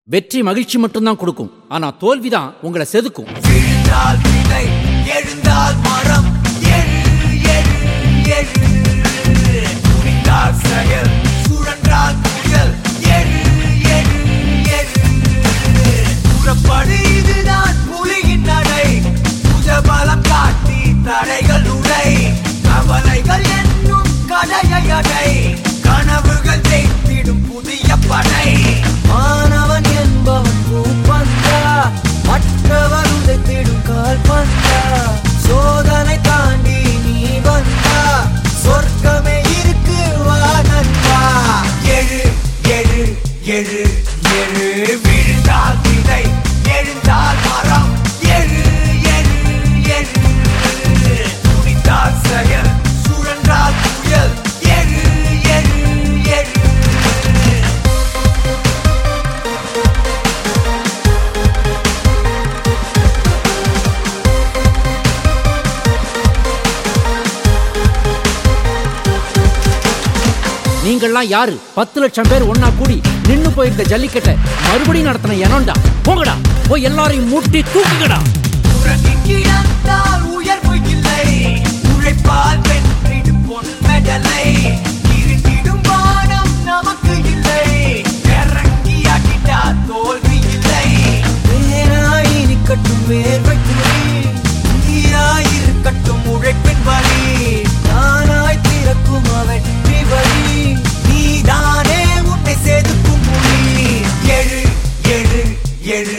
வெற்றி மகிழ்ச்சி மட்டும்தான் கொடுக்கும் ஆனா தோல்விதான் உங்களை செதுக்கும் விழுந்தால் விதை எழுந்தால் மரம் எழு எழு எழு துணிந்தால் செயல் சுழன்றால் புயல் எழு எழு எழு புறப்படு இதுதான் புலியின் நடை புஜபலம் காட்டி தடைகள் உடை கவலைகள் என்னும் கடையை அடை கனவுகள் ஜெயித்திடும் புதிய படை மாணவன் என்பவன் பூப்பந்தா மற்றவர் உதைத்திடும் கால் பந்தா சோதனை தாண்டி நீ வந்தா சொர்க்கமே இருக்கு வா நண்பா எழு எழு எழு எழு விழுந்தால் விதை எழுந்தால் மரம் எழு எழு எழு துணித்தால் செயல் சுழன்றால் புயல் எழு எழு எழு நீங்கள்லாம் யாரு பத்து லட்சம் பேர் ஒன்னா கூடி நின்னு போயிருந்த ஜல்லிக்கட்டை மறுபடியும் நடத்தின எனோண்டா போங்கடா போய் எல்லாரையும் மூட்டி தூக்குங்கடா உறங்கிக் கிடந்தால் உயர்வு இல்லை உழைப்பால் வென்றிடும் பொன் மெடலை இருட்டிடும் வானம் நமக்கு இல்லை இறங்கி அடித்தா தோல்வி இல்லை வேறாய் நிக்கட்டும் வேர்வை துளி நீராயிருக்கட்டும் உழைப்பின் வழி தானாய் திறக்கும் வெற்றி வழி நீதானே உன்னை செதுக்கும் மொழி எழு எழு எழு